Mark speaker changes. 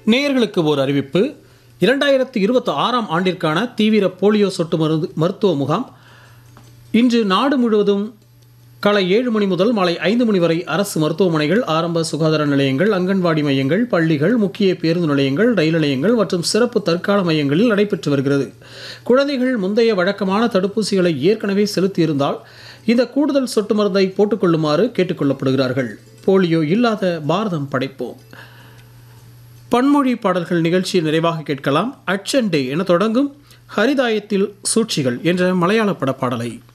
Speaker 1: நேயர்களுக்கு ஓர் அறிவிப்பு இரண்டாயிரத்தி இருபத்தி ஆறாம் ஆண்டிற்கான தீவிர போலியோ சொட்டு மருந்து மருத்துவ முகாம் இன்று நாடு முழுவதும் காலை ஏழு மணி முதல் மாலை ஐந்து மணி வரை அரசு மருத்துவமனைகள் ஆரம்ப சுகாதார நிலையங்கள் அங்கன்வாடி மையங்கள் பள்ளிகள் முக்கிய பேருந்து நிலையங்கள் ரயில் நிலையங்கள் மற்றும் சிறப்பு தற்கால மையங்களில் நடைபெற்று வருகிறது குழந்தைகள் முந்தைய வழக்கமான தடுப்பூசிகளை ஏற்கனவே செலுத்தியிருந்தால் இந்த கூடுதல் சொட்டு மருந்தை போட்டுக்கொள்ளுமாறு கேட்டுக்கொள்ளப்படுகிறார்கள் போலியோ இல்லாத பாரதம் படைப்போம் பன்மொழி பாடல்கள் நிகழ்ச்சியை நிறைவாக கேட்கலாம் அச்சண்டே என தொடங்கும் ஹரிதாயத்தில் சூழ்ச்சிகள் என்ற மலையாள பட பாடலை